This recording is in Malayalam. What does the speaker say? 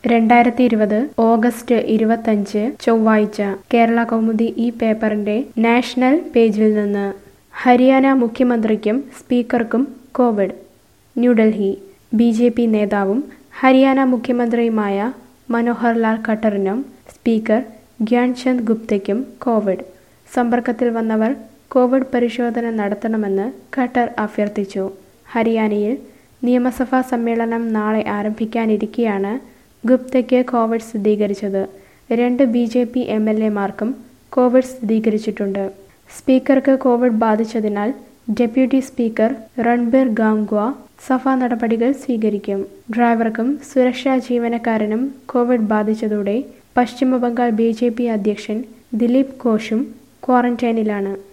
രണ്ടായിരത്തി ഇരുപത് ഓഗസ്റ്റ് ഇരുപത്തഞ്ച് ചൊവ്വാഴ്ച കേരള കൗമുദി ഈ പേപ്പറിന്റെ നാഷണൽ പേജിൽ നിന്ന് ഹരിയാന മുഖ്യമന്ത്രിക്കും സ്പീക്കർക്കും Covid New Delhi B J P നേതാവും ഹരിയാന മുഖ്യമന്ത്രിയുമായ മനോഹർ ലാൽ ഖട്ടറിനും സ്പീക്കർ ഗ്യാൻചന്ദ് ഗുപ്തയ്ക്കും കോവിഡ് സമ്പർക്കത്തിൽ വന്നവർ കോവിഡ് പരിശോധന നടത്തണമെന്ന് ഖട്ടർ അഭ്യർത്ഥിച്ചു ഹരിയാനയിൽ നിയമസഭാ സമ്മേളനം നാളെ ആരംഭിക്കാനിരിക്കെയാണ് ഗുപ്തയ്ക്ക് കോവിഡ് സ്ഥിരീകരിച്ചത് രണ്ട് B J P M L എമാർക്കും കോവിഡ് സ്ഥിരീകരിച്ചിട്ടുണ്ട് സ്പീക്കർക്ക് കോവിഡ് ബാധിച്ചതിനാൽ ഡെപ്യൂട്ടി സ്പീക്കർ രൺബീർ ഗാംഗ്വ സഭാ നടപടികൾ സ്വീകരിക്കും ഡ്രൈവർക്കും സുരക്ഷാ ജീവനക്കാരനും കോവിഡ് ബാധിച്ചതോടെ പശ്ചിമബംഗാൾ ബി ജെ പി അധ്യക്ഷൻ ദിലീപ് ഘോഷും ക്വാറന്റൈനിലാണ്